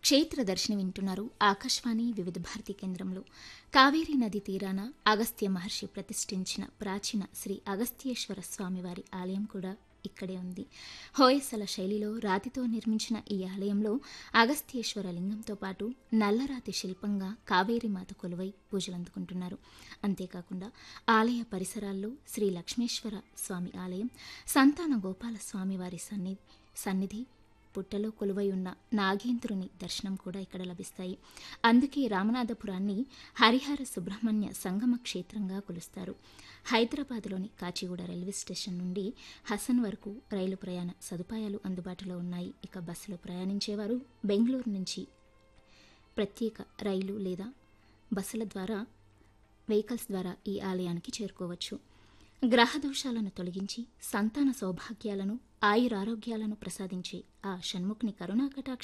క్షేత్ర దర్శనం వింటున్నారు ఆకాశవాణి వివిధ భారతి కేంద్రంలో కావేరీ నది తీరాన అగస్త్య మహర్షి ప్రతిష్ఠించిన ప్రాచీన శ్రీ అగస్త్యేశ్వర స్వామివారి ఆలయం కూడా ఇక్కడే ఉంది హోయసల శైలిలో రాతితో నిర్మించిన ఈ ఆలయంలో అగస్త్యేశ్వర లింగంతో పాటు నల్లరాతి శిల్పంగా కావేరీ మాత కొలువై పూజలందుకుంటున్నారు అంతేకాకుండా ఆలయ పరిసరాల్లో శ్రీ లక్ష్మేశ్వర స్వామి ఆలయం సంతాన గోపాల స్వామివారి సన్నిధి సన్నిధి పుట్టలో కొలువై ఉన్న నాగేంద్రుని దర్శనం కూడా ఇక్కడ లభిస్తాయి అందుకే రామనాథపురాన్ని హరిహర సుబ్రహ్మణ్య సంగమ క్షేత్రంగా కొలుస్తారు హైదరాబాద్లోని కాచిగూడ రైల్వే స్టేషన్ నుండి హసన్ వరకు రైలు ప్రయాణ సదుపాయాలు అందుబాటులో ఉన్నాయి ఇక బస్సులో ప్రయాణించేవారు బెంగళూరు నుంచి ప్రత్యేక రైలు లేదా బస్సుల ద్వారా వెహికల్స్ ద్వారా ఈ ఆలయానికి చేరుకోవచ్చు గ్రహ దోషాలను తొలగించి సంతాన సౌభాగ్యాలను ఆయురారోగ్యాలను ప్రసాదించే ఆ షణ్ముఖుని కరుణాకటాక్ష